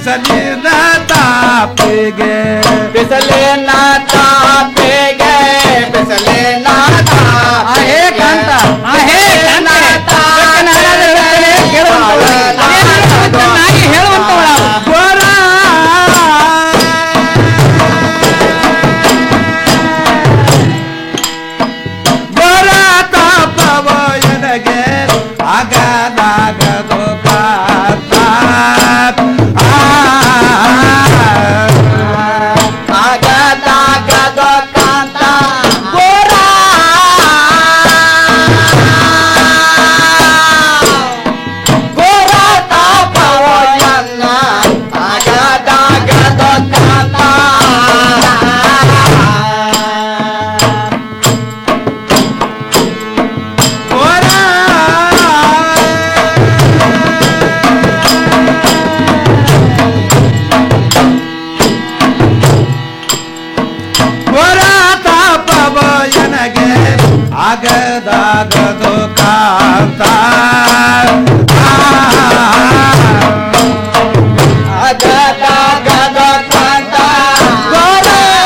ಬಿಸಲಿನ ತಾಪಿಗೆ ಬಿಸಲಿನ ತಾಪಿಗೆ ಬಿಸಲಿನ ಆ ಹೇ ಕಾಂತ ಆ ಹೇ ಕಾಂತ ನಾನಾದ ಬಿಡ್ತೇನೆ, ಕೇಳುವಂತವಳು. ಅದೇನು ಚೆನ್ನಾಗಿ ಹೇಳುವಂತವಳು ಬರತ ಪವಯನಗೆ ಆಗದಾಗದು ಕಾಂತ ಆಗದಾಗದು ಕಾಂತ ಗೋರ ಗೋರ ತಾಪವಯನ್ನ ಆಗದಾಗದು ಕಾಂತ ಬರತ ಪವಯನಗೆ ಆಗದಾಗದು ಕಾಂತ ಆಗದಾಗದು ಕಾಂತ ಗೋರ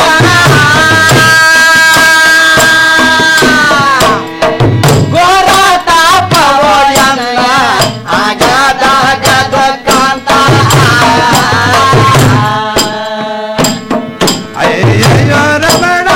ಗೋರ ತಾಪವಯನ್ನ ಆಗದಾಗದು ಕಾಂತ ಅಯ್ಯಯ್ಯೋ ರಮಣ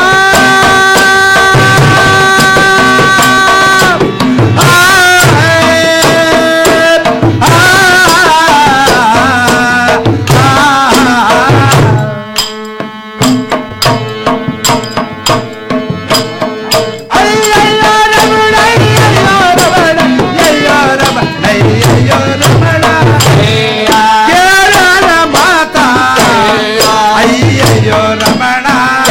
ಕೇರಳ ಮಾತಾ ಅಯ್ಯಯ್ಯೋ ರಮಣ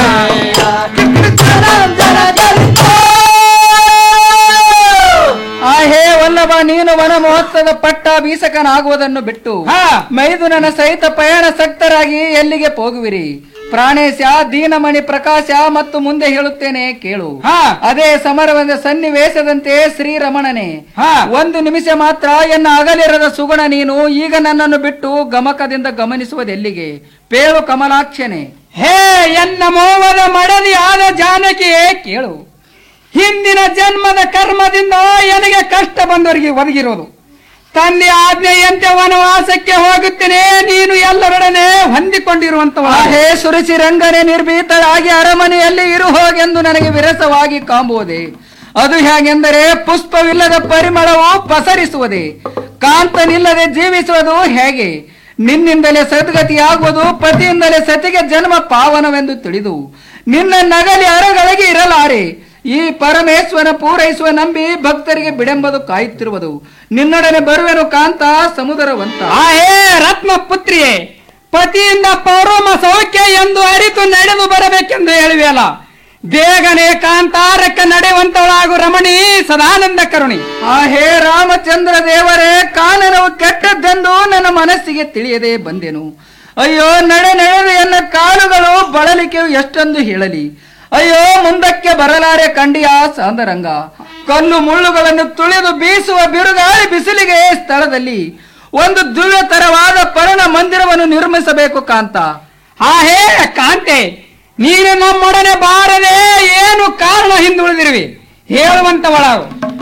ಆ ಹೇ ವಲ್ಲಭ ನೀನು ವನ ಮಹೋತ್ಸವದ ಪಟ್ಟ ಬೀಸಕನಾಗುವುದನ್ನು ಬಿಟ್ಟು ಮೈದುನನ ಸಹಿತ ಪಯಣ ಸಕ್ತರಾಗಿ ಎಲ್ಲಿಗೆ ಹೋಗುವಿರಿ ಪ್ರಾಣೇಶ ದೀನಮಣಿ ಪ್ರಕಾಶ ಮತ್ತು ಮುಂದೆ ಹೇಳುತ್ತೇನೆ ಕೇಳು ಅದೇ ಸಮರವಂದ ಸನ್ನಿವೇಶದಂತೆ ಶ್ರೀರಮಣನೆ ಒಂದು ನಿಮಿಷ ಮಾತ್ರ ಎನ್ನ ಅಗಲಿರದ ಸುಗುಣ ನೀನು ಈಗ ನನ್ನನ್ನು ಬಿಟ್ಟು ಗಮಕದಿಂದ ಗಮನಿಸುವುದೆಲ್ಲಿಗೆ ಪೇಳು ಕಮಲಾಕ್ಷನೆ ಹೇ ಎನ್ನ ಮೋವದ ಮಡದಿ ಆದ ಜಾನಕಿಯೇ ಕೇಳು ಹಿಂದಿನ ಜನ್ಮದ ಕರ್ಮದಿಂದ ನನಗೆ ಕಷ್ಟ ಬಂದವರಿಗೆ ಒದಗಿರೋದು ತಂದೆ ಆಜ್ಞೆಯಂತೆ ವನವಾಸಕ್ಕೆ ಹೋಗುತ್ತೇನೆ ನೀನು ಎಲ್ಲರೊಡನೆ ಹೊಂದಿಕೊಂಡಿರುವಂತ ಹೇ ಸುರಿಸಿ ರಂಗನೆ ನಿರ್ಭೀತಳಾಗಿ ಅರಮನೆಯಲ್ಲಿ ಇರು ಹೋಗೆಂದು ನನಗೆ ವಿರಸವಾಗಿ ಕಾಂಬುವುದೇ ಅದು ಹೇಗೆಂದರೆ ಪುಷ್ಪವಿಲ್ಲದ ಪರಿಮಳವು ಪಸರಿಸುವುದೇ ಕಾಂತನಿಲ್ಲದೆ ಜೀವಿಸುವುದು ಹೇಗೆ ನಿನ್ನಿಂದಲೇ ಸದ್ಗತಿಯಾಗುವುದು ಪತಿಯಿಂದಲೇ ಸತಿಗೆ ಜನ್ಮ ಪಾವನವೆಂದು ತಿಳಿದು ನಿನ್ನ ನಗಲಿ ಅರಗಳಿಗೆ ಇರಲಾರೆ ಈ ಪರಮೇಶ್ವರ ಪೂರೈಸುವ ನಂಬಿ ಭಕ್ತರಿಗೆ ಬಿಡೆಂಬುದು ಕಾಯುತ್ತಿರುವುದು ನಿನ್ನೊಡನೆ ಬರುವೆನು ಕಾಂತ ಸಮುದರವಂತ ಆ ಹೇ ರತ್ನ ಪುತ್ರಿಯೇ ಪತಿಯಿಂದ ಪೌರೋಮ ಸೌಖ್ಯ ಎಂದು ಅರಿತು ನಡೆದು ಬರಬೇಕೆಂದು ಹೇಳಿವೆಯಲ್ಲ ಬೇಗನೆ ಕಾಂತಾರಕ್ಕೆ ನಡೆಯುವಂತವಳಾಗು ರಮಣಿ ಸದಾನಂದ ಕರುಣಿ ಆ ಹೇ ರಾಮಚಂದ್ರ ದೇವರೇ ಕಾನನವು ಕೆಟ್ಟದ್ದೆಂದು ನನ್ನ ಮನಸ್ಸಿಗೆ ತಿಳಿಯದೆ ಬಂದೆನು ಅಯ್ಯೋ ನಡೆ ನಡೆದು ಎನ್ನ ಕಾಲುಗಳು ಬಳಲಿಕೆ ಎಷ್ಟೊಂದು ಹೇಳಲಿ ಅಯ್ಯೋ ಮುಂದಕ್ಕೆ ಬರಲಾರೆ ಕಂಡಿಯ ಸಾಂದರಂಗ ಕಲ್ಲು ಮುಳ್ಳುಗಳನ್ನು ತುಳಿದು ಬೀಸುವ ಬಿರುಗಾಳಿ ಬಿಸಿಲಿಗೆ ಸ್ಥಳದಲ್ಲಿ ಒಂದು ದಿವ್ಯತರವಾದ ಪರ್ಣ ಮಂದಿರವನ್ನು ನಿರ್ಮಿಸಬೇಕು ಕಾಂತ ಆ ಹೇ ಕಾಂತೆ ನೀನು ನಮ್ಮೊಡನೆ ಬಾರದೆ ಏನು ಕಾರಣ ಹಿಂದುಳಿದಿರುವಿ ಹೇಳುವಂತವಳವು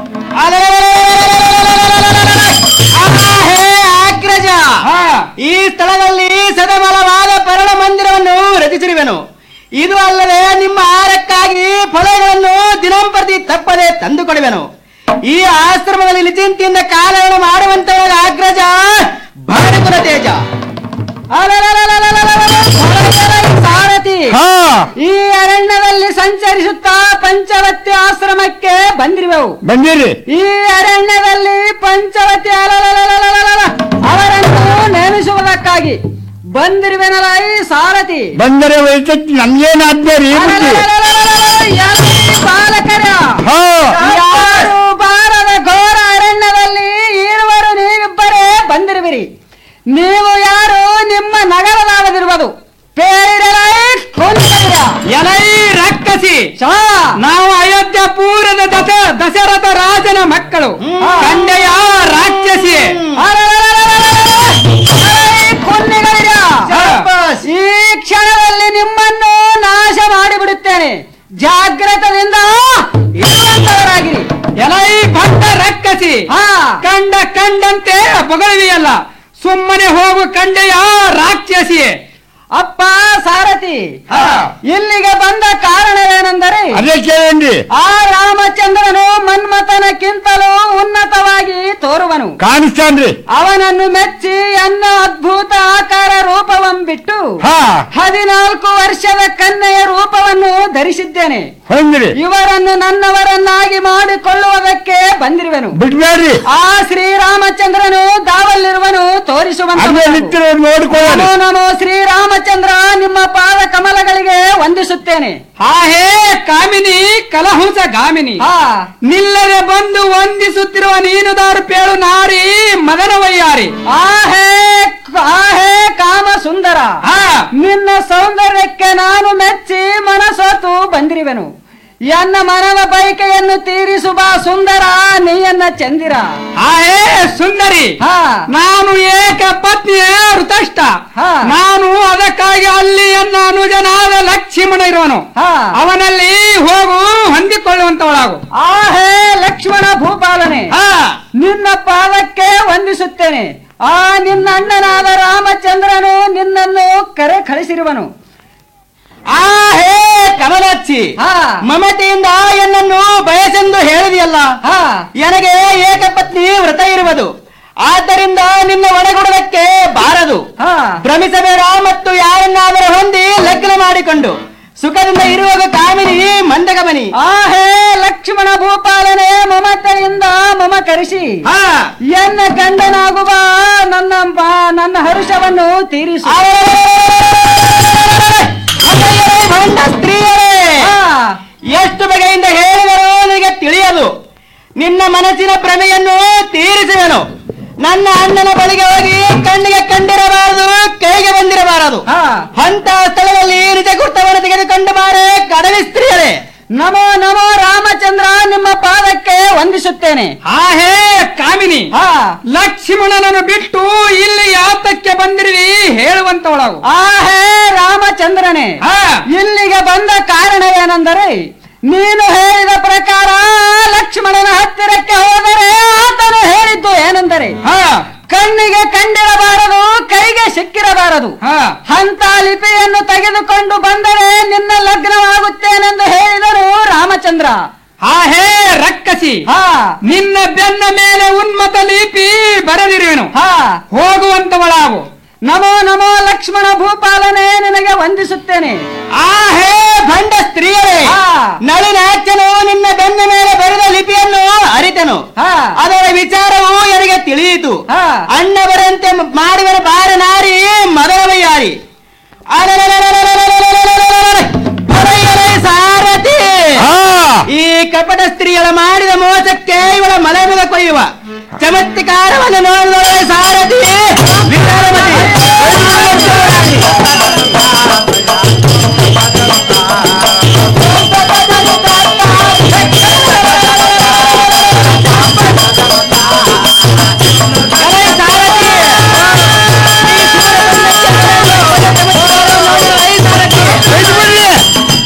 ಅಗ್ರಜ ಈ ಸ್ಥಳದಲ್ಲಿ ಸದಬಲವಾದ ಪರಣ ಮಂದಿರವನ್ನು ರಚಿಸಿರುವೆನು ಇದು ಅಲ್ಲದೆ ನಿಮ್ಮ ಆಹಾರಕ್ಕಾಗಿ ಫಲಗಳನ್ನು ದಿನಂಪ್ರತಿ ತಪ್ಪದೆ ತಂದುಕೊಡುವೆನು ಈ ಆಶ್ರಮದಲ್ಲಿ ನಿಚಿಂತೆಯಿಂದ ಕಾಲವನ್ನು ಮಾಡುವಂತವರ ಅಗ್ರಜ ಭಾರತದ ತೇಜ ಸಾರಥಿ ಈ ಅರಣ್ಯದಲ್ಲಿ ಸಂಚರಿಸುತ್ತಾ ಪಂಚವತಿ ಆಶ್ರಮಕ್ಕೆ ಬಂದಿರುವೆವು ಬಂದಿರಿ ಈ ಅರಣ್ಯದಲ್ಲಿ ಪಂಚವತಿ ಅಲಲಲಲಲಲಲ ಅವರನ್ನು ನೆನೆಸುವುದಕ್ಕಾಗಿ ಬಂದಿರುವೆನಲ್ಲ ಈ ಸಾರಥಿ ಬಂದರೆ ವೈದ್ಯಕ್ಕೆ ನಮ್ಗೇನಾದ್ಯ ರೀ ಬುದ್ಧಿ ಬಾಲಕರ ಹಾ. ಯಾರು ಬಾರದ ಘೋರ ಅರಣ್ಯದಲ್ಲಿ ಇರುವರು ನೀವಿಬ್ಬರೇ ಬಂದಿರುವಿರಿ ನೀವು ಯಾರು ನಿಮ್ಮ ನಗರದಾಳದಿರುವುದು ಪೇರಲೈ ಕೊಂದಿರ ಎಲೈ ರಕ್ಕಸಿ ನಾವು ಅಯೋಧ್ಯ ಪೂರದ ದಶ ದಶರಥ ರಾಜನ ಮಕ್ಕಳು ಕಂಡೆಯ ರಾಕ್ಷಸಿ ಕೊನ್ನೆಗಳಿರ ಹೋಗು ಕಂಡೆಯ ರಾಕ್ಷಸಿ ಅಪ್ಪ ಸಾರಥಿ ಹಾ. ಇಲ್ಲಿಗೆ ಬಂದ ಕಾರಣವೇನೆಂದರೆ ಅದೇ ಕೇಳಂడి ಆ ರಾಮಚಂದ್ರನು ಮನ್ಮಥನಕ್ಕಿಂತಲೂ ಉನ್ನತವಾಗಿ ತೋರುವನು ಕಾಣಿಸ್ತಾನ್ರಿ ಅವನನ್ನು ಮೆಚ್ಚಿ ಅನ್ನ ಅದ್ಭುತ ಆಕಾರ ರೂಪವಂ ಬಿಟ್ಟು ಹಾ ಹದಿನಾಲ್ಕು ವರ್ಷದ ಕನ್ಯೆಯ ರೂಪವನ್ನು ಧರಿಸಿದ್ದೇನೆ ಹೊಂದ್ರಿ ಇವರನ್ನು ನನ್ನವರನ್ನಾಗಿ ಮಾಡಿಕೊಳ್ಳುವುದಕ್ಕೆ ಬಂದಿರುವೆನು ಬಿಡ್ಬೇಡ್ರಿ ಆ ಶ್ರೀರಾಮಚಂದ್ರನು ದಾವಲ್ಲಿರುವನು ತೋರಿಸುವಂತ ಅಲ್ಲೇ ನಿಂತಿರೋ ನೋಡ್ಕೊಳ್ಳೋಣ ನಮೋ ನಮೋ ಶ್ರೀರಾಮಚಂದ್ರ ನಿಮ್ಮ ಪಾದ ಕಮಲಗಳಿಗೆ ವಂದಿಸುತ್ತೇನೆ ಹಾ ಹೇ ಕಾಮಿನಿ ಕಲಹುಸ ಗಾಮಿನಿ ಹಾ ನಿಲ್ಲದೆ ಬಂದು ವಂದಿಸುತ್ತಿರುವ ನೀನು ದಾರು ಪೇಳು ನಾರಿ ಮದನವಯ್ಯಾರಿ ಆಹೇ ಆಹೇ ಕಾಮ ಸುಂದರ ಹಾ ನಿನ್ನ ಸೌಂದರ್ಯಕ್ಕೆ ನಾನು ಮೆಚ್ಚಿ ಮನಸೋತು ಬಂದಿರುವೆನು ಎನ್ನ ಮನವ ಬೈಕೆಯನ್ನು ತೀರಿಸುವ ಸುಂದರ ನೀಯನ್ನ ಚಂದಿರ ಹಾ ಹೇ ಸುಂದರಿ ಹಾ ನಾನು ಏಕ ಪತ್ನಿಯ ಋತಷ್ಟ ಹಾ. ನಾನು ಅದಕ್ಕಾಗಿ ಅಲ್ಲಿ ಎನ್ನ ಅನುಜನಾದ ಲಕ್ಷ್ಮಣ ಇರುವನು ಹಾ ಅವನಲ್ಲಿ ಹೋಗು ಹೊಂದಿಕೊಳ್ಳುವಂತವಳಾಗು ಆಹೇ ಲಕ್ಷ್ಮಣ ಭೂಪಾಲನೆ ಹಾ ನಿನ್ನ ಪಾದಕ್ಕೆ ವಂದಿಸುತ್ತೇನೆ ಆ ನಿನ್ನ ಅಣ್ಣನಾದ ರಾಮಚಂದ್ರನು ನಿನ್ನನ್ನು ಕರೆ ಕಳಿಸಿರುವನು ಆ ಹೇ ಕಮಲಾಕ್ಷಿ ಹಾ ಮಮತೆಯಿಂದ ಎನ್ನನ್ನು ಬಯಸೆಂದು ಹೇಳಿದೆಯಲ್ಲ ಹಾ ನನಗೆ ಏಕಪತ್ನಿ ವ್ರತ ಇರುವುದು ಆದ್ದರಿಂದ ನಿನ್ನ ಒಳಗೊಡಲಕ್ಕೆ ಬಾರದು ಹಾ ಭ್ರಮಿಸಬೇಡ ಮತ್ತು ಯಾರನ್ನಾದರೂ ಹೊಂದಿ ಲಗ್ನ ಮಾಡಿಕೊಂಡು ಸುಖದಿಂದ ಇರುವಾಗ ಕಾಮಿನಿ ಮಂದಗಮನಿ ಆಹೇ ಲಕ್ಷ್ಮಣ ಭೂಪಾಲನೆ ಮಮತೆಯಿಂದ ಮಮ ಕರೆಸಿ ಹಾ ಎನ್ನ ಗಂಡನಾಗುವ ನನ್ನ ಬ- ನನ್ನ ಹರುಷವನ್ನು ತೀರಿಸು ಅಣ್ಣಯ್ಯರೇ, ಭಂಡ ಸ್ತ್ರೀಯರೇ ಹಾ, ಎಷ್ಟು ಬಗೆಯಿಂದ ಹೇಳಿದರೂ ನನಗೆ ತಿಳಿಯದು ನಿನ್ನ ಮನಸ್ಸಿನ ಭ್ರಮೆಯನ್ನು ತೀರಿಸುವೆನು ನನ್ನ ಅಣ್ಣನ ಬಳಿಗೆ ಹೋಗಿ ಕಣ್ಣಿಗೆ ಕಂಡಿರಬಾರದು ಕೈಗೆ ಬಂದಿರಬಾರದು ಹಾ. ಅಂತ ಸ್ಥಳದಲ್ಲಿ ನಿಜ ಗುರ್ತವನ್ನು ತೆಗೆದುಕೊಂಡು ಬಾರೆ ಕಡಲಿ ಸ್ತ್ರೀಯರೇ ನಮೋ ನಮೋ ರಾಮಚಂದ್ರ ನಿಮ್ಮ ಪಾದಕ್ಕೆ ವಂದಿಸುತ್ತೇನೆ ಆ ಹೇ ಕಾಮಿನಿ ಹಾ ಲಕ್ಷ್ಮಣನನ್ನು ಬಿಟ್ಟು ಇಲ್ಲಿ ಯಾತಕ್ಕೆ ಬಂದಿರುವಿ ಹೇಳುವಂತವಳವು ಆಹೇ ರಾಮಚಂದ್ರನೇ ಹಾ ಇಲ್ಲಿಗೆ ಬಂದ ಕಾರಣವೇನೆಂದರೆ ನೀನು ಹೇಳಿದ ಪ್ರಕಾರ ಲಕ್ಷ್ಮಣನ ಹತ್ತಿರಕ್ಕೆ ಹೋದರೆ ಆತನು ಹೇಳಿದ್ದು ಏನೆಂದರೆ ಹಾ ಕಣ್ಣಿಗೆ ಕಂಡಿರಬಾರದು ಕೈಗೆ ಸಿಕ್ಕಿರಬಾರದು ಹಾ ಅಂತ ಲಿಪಿಯನ್ನು ತೆಗೆದುಕೊಂಡು ಬಂದರೆ ನಿನ್ನ ಲಗ್ನವಾಗುತ್ತೇನೆಂದು ಹೇಳಿದರು ರಾಮಚಂದ್ರ ಆ ಹೇ ರಕ್ಕಸಿ ಹಾ ನಿನ್ನ ಬೆನ್ನ ಮೇಲೆ ಉನ್ಮತ ಲಿಪಿ ಬರೆದಿರುವೆನು ಹಾ ಹೋಗುವಂತವಳಾವು ನಮೋ ನಮೋ ಲಕ್ಷ್ಮಣ ಭೂಪಾಲನೆ ನಿನಗೆ ವಂದಿಸುತ್ತೇನೆ ಆ ಹೇ ಭಂಡ ಸ್ತ್ರೀಯರೇ ಹಾ. ನಳಿನಾಚ್ಯನು ನಿನ್ನ ಬೆನ್ನ ಮೇಲೆ ಬರೆದ ಲಿಪಿಯನ್ನು ಅರಿತನು ಹಾ ಅದರ ವಿಚಾರವು ನನಗೆ ತಿಳಿಯಿತು ಹಾ. ಅಣ್ಣವರಂತೆ ಮಾಡುವರ ಬಾರ ನಾರಿ ಮದರವಯ್ಯಾರಿ ಅರಯರೇ ಸಾರಥಿ ಹಾ ಈ ಕಪಟ ಸ್ತ್ರೀಗಳ ಮಾಡಿದ ಮೋಸಕ್ಕೆ ಇವಳ ಮಲಮುಗ ಕೊಯ್ಯುವ ಚಮತ್ಕಾರವನ್ನು ನೋಡಿದರೆ ಸಾರಥಿ ವಿಚಾರವತಿ. ಕರೆ ಸಾರಥಿ. ಈ ಸಾರಥಿ.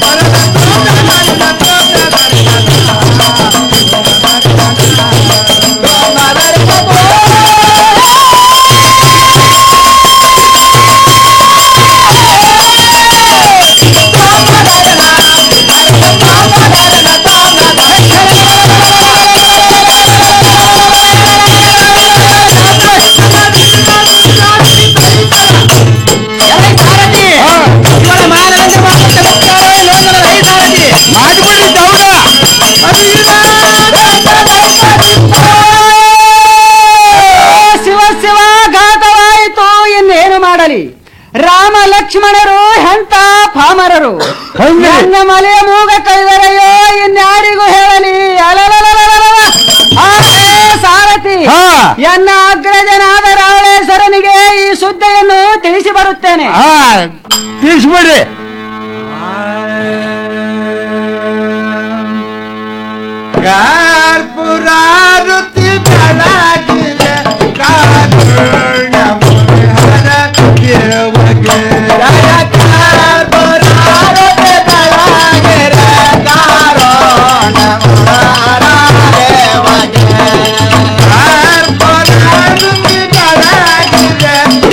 ಕರೆ ಸಾರಥಿ. ಇವಳ ಮಾನದಂಡ ಮಾತ್ರ ಚಮತ್ಕಾರವೇ ನೋಡಿದರೆ ಈ ಸಾರಥಿ. ಮಾಡ್ಬಿಡ್ರಿ ದೌಡ ಶಿವ ಶಿವ ಘಾತವಾಯಿತು ಇನ್ನೇನು ಮಾಡಲಿ ರಾಮ ಲಕ್ಷ್ಮಣರು ಎಂತ ಪಾಮರರು ಹೌದು. ನನ್ನ ಮಲೆಯ ಮೂಗ ಕೈದರೆಯೋ ಇನ್ಯಾರಿಗೂ ಹೇಳಲಿ ಅಲಲಲಲಲಲ. ಆಹೇ ಸಾರಥಿ ಹಾ. ಎನ್ನ ಅಗ್ರಜನಾದ ರಾವಳೇಶ್ವರನಿಗೆ ಈ ಸುದ್ದಿಯನ್ನು ತಿಳಿಸಿ ಬರುತ್ತೇನೆ ಹಾ ತಿಳಿಸ್ಬಿಡ್ರಿ ಕರ್ಪುರಾರುತಿ ಬೆಳಗಿದೆ ಕಾರುಣ್ಯ ಮುನಿಹರ ತಿರುವಗೆ ಕರ್ಪುರಾರುತಿ ಬೆಳಗಿದೆ ಕಾರುಣ್ಯ ಮುನಿಹರ ದೇವಗೆ ಕರ್ಪುರಾರುತಿ ಬೆಳಗಿದೆ ಕಾರುಣ್ಯ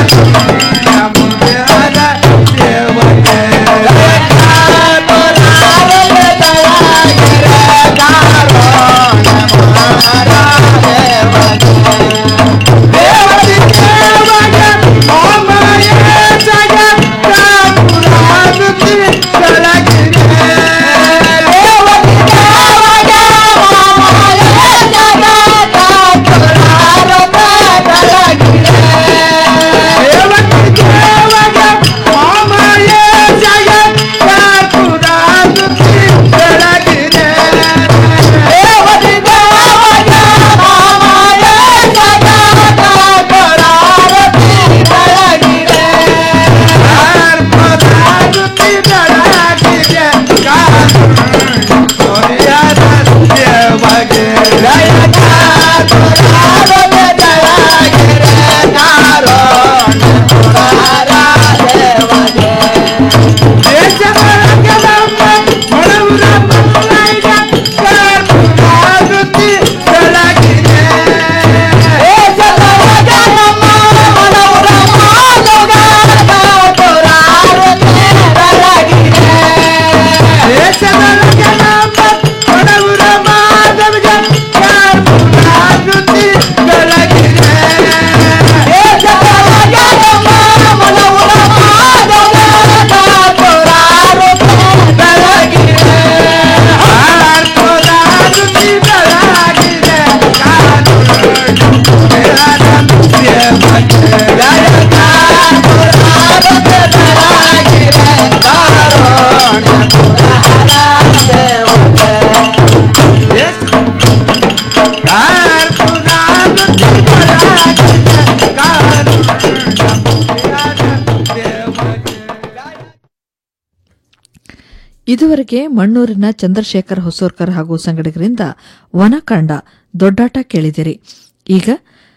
ಇದುವರೆಗೆ ಮಣ್ಣೂರಿನ ಚಂದ್ರಶೇಖರ್ ಹೊಸೂರ್ಕರ್ ಹಾಗೂ ಸಂಗಡಿಗರಿಂದ ವನಕಾಂಡ ದೊಡ್ಡಾಟ ಕೇಳಿದಿರಿ ಈಗ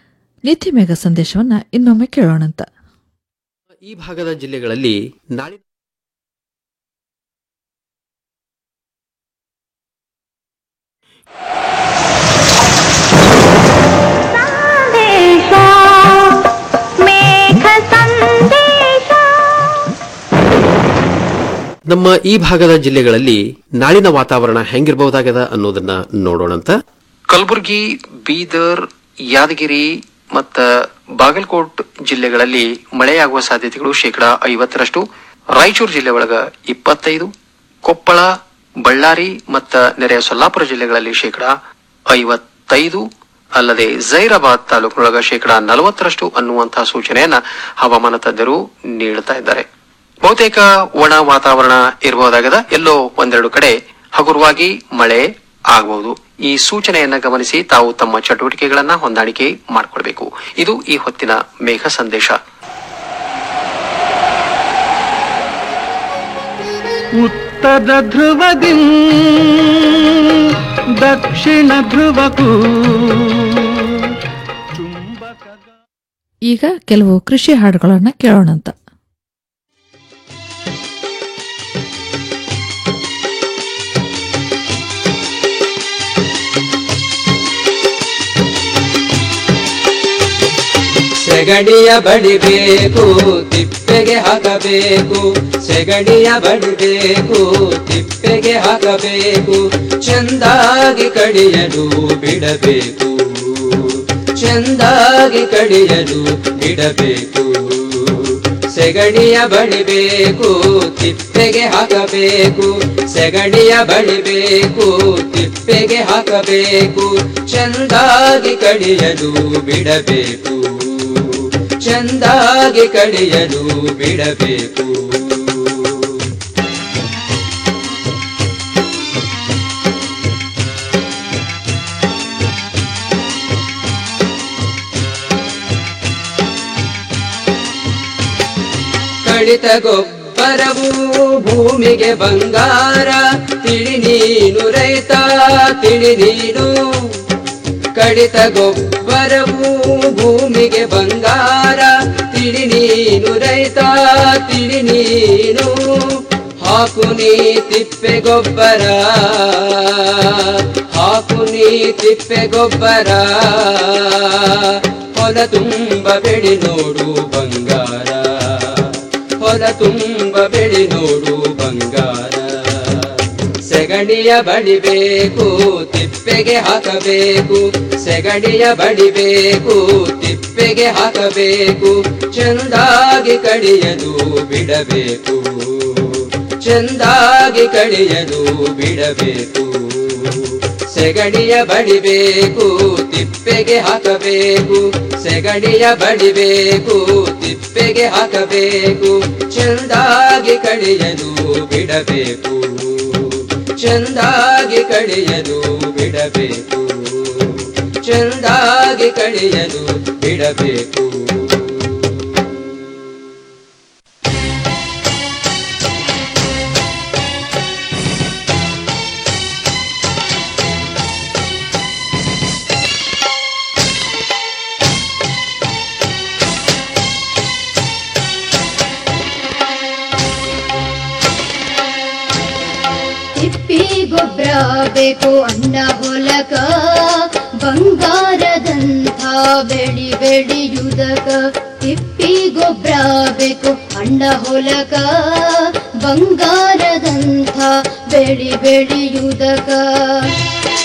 ನೀತಿಮೇಘ ಸಂದೇಶವನ್ನ ಇನ್ನೊಮ್ಮೆ ಕೇಳೋಣಂತ ಈ ಭಾಗದ ಜಿಲ್ಲೆಗಳಲ್ಲಿ ನಾಳೆ ನಮ್ಮ ಈ ಭಾಗದ ಜಿಲ್ಲೆಗಳಲ್ಲಿ ನಾಳಿನ ವಾತಾವರಣ ಹೆಂಗಿರಬಹುದಾಗದ ಅನ್ನೋದನ್ನ ನೋಡೋಣಂತ ಕಲಬುರಗಿ ಬೀದರ್ ಯಾದಗಿರಿ ಮತ್ತ ಬಾಗಲಕೋಟ್ ಜಿಲ್ಲೆಗಳಲ್ಲಿ ಮಳೆಯಾಗುವ ಸಾಧ್ಯತೆಗಳು ಶೇಕಡಾ ಐವತ್ತರಷ್ಟು ರಾಯಚೂರು ಜಿಲ್ಲೆ ಒಳಗ ಇಪ್ಪತ್ತೈದು ಕೊಪ್ಪಳ ಬಳ್ಳಾರಿ ಮತ್ತ ನೆರೆಯ ಸೊಲ್ಲಾಪುರ ಜಿಲ್ಲೆಗಳಲ್ಲಿ ಶೇಕಡಾ ಐವತ್ತೈದು ಅಲ್ಲದೆ ಜೈರಾಬಾದ್ ತಾಲೂಕಿನೊಳಗ ಶೇಕಡಾ ನಲವತ್ತರಷ್ಟು ಅನ್ನುವಂತಹ ಸೂಚನೆಯನ್ನ ಹವಾಮಾನ ತಜ್ಞರು ನೀಡುತ್ತಾ ಇದ್ದಾರೆ ಬಹುತೇಕ ಒಣ ವಾತಾವರಣ ಇರಬಹುದಾಗದ ಎಲ್ಲೋ ಒಂದೆರಡು ಕಡೆ ಹಗುರವಾಗಿ ಮಳೆ ಆಗಬಹುದು ಈ ಸೂಚನೆಯನ್ನ ಗಮನಿಸಿ ತಾವು ತಮ್ಮ ಚಟುವಟಿಕೆಗಳನ್ನ ಹೊಂದಾಣಿಕೆ ಮಾಡಿಕೊಳ್ಬೇಕು ಇದು ಈ ಹೊತ್ತಿನ ಮೇಘ ಸಂದೇಶ ಉತ್ತರ ಧ್ರುವದಿ ದಕ್ಷಿಣ ಧ್ರುವಕ್ಕೂ ಚುಂಬಕ ಈಗ ಕೆಲವು ಕೃಷಿ ಹಾಡುಗಳನ್ನ ಕೇಳೋಣಂತ ಸೆಗಡಿಯ ಬಡಿಬೇಕು ತಿಪ್ಪೆಗೆ ಹಾಕಬೇಕು ಸೆಗಡಿಯ ಬಡಿಬೇಕು ತಿಪ್ಪೆಗೆ ಹಾಕಬೇಕು ಚೆಂದಾಗಿ ಕಡಿಯಲು ಬಿಡಬೇಕು ಚೆಂದಾಗಿ ಕಡಿಯಲು ಬಿಡಬೇಕು ಸೆಗಡಿಯ ಬಡಿಬೇಕು ತಿಪ್ಪೆಗೆ ಹಾಕಬೇಕು ಸೆಗಡಿಯ ಬಡಿಬೇಕು ತಿಪ್ಪೆಗೆ ಹಾಕಬೇಕು ಚೆಂದಾಗಿ ಕಡಿಯಲು ಬಿಡಬೇಕು ಚೆಂದಾಗಿ ಕಡಿಯಲು ಬಿಡಬೇಕು ಕಡಿತ ಗೊಬ್ಬರವು ಭೂಮಿಗೆ ಬಂಗಾರ ತಿಳಿ ನೀನು ರೈತ ತಿಳಿ ನೀನು ಕಡಿತ ಗೊಬ್ಬರವು ಭೂಮಿಗೆ ಬಂಗಾರ ತಿಳಿ ನೀನು ರೈತ ತಿಳಿ ನೀನು ಹಾಕು ನೀ ತಿಪ್ಪೆ ಗೊಬ್ಬರ ಹಾಕು ನೀ ತಿಪ್ಪೆ ಗೊಬ್ಬರ ಹೊಲ ತುಂಬ ಬೆಳಿ ನೋಡು ಬಂಗಾರ ಹೊಲ ತುಂಬ ಬೆಳಿ ನೋಡು ಬಂಗಾರ ಸೆಗಣಿಯ ಬಡಿಬೇಕು ತಿಪ್ಪೆಗೆ ಹಾಕಬೇಕು ಸೆಗಣಿಯ ಬಡಿಬೇಕು ತಿಪ್ಪೆಗೆ ಹಾಕಬೇಕು ಚೆಂದಾಗಿ ಕಡಿಯಲು ಬಿಡಬೇಕು ಚೆಂದಾಗಿ ಕಡಿಯಲು ಬಿಡಬೇಕು ಸೆಗಣಿಯ ಬಡಿಬೇಕು ತಿಪ್ಪೆಗೆ ಹಾಕಬೇಕು ಸೆಗಣಿಯ ಬಡಿಬೇಕು ತಿಪ್ಪೆಗೆ ಹಾಕಬೇಕು ಚೆಂದಾಗಿ ಕಡಿಯಲು ಬಿಡಬೇಕು ಚೆಂದಾಗಿ ಕಡಿಯಲು ಬಿಡಬೇಕು ಚೆಂದಾಗಿ ಕಡಿಯಲು ಬಿಡಬೇಕು ತಿಪ್ಪಿ ಗೊಬ್ಬರ ಬೇಕು ಅಣ್ಣ ಹೊಲಕ ಬಂಗಾರದಂಥ ಬೆಳಿ ಬೆಳೆಯುವುದಕ ತಿಪ್ಪಿ ಗೊಬ್ಬರ ಬೇಕು ಅಣ್ಣ ಹೊಲಕ ಬಂಗಾರದಂಥ ಬೆಳಿ ಬೆಳೆಯುವುದಕ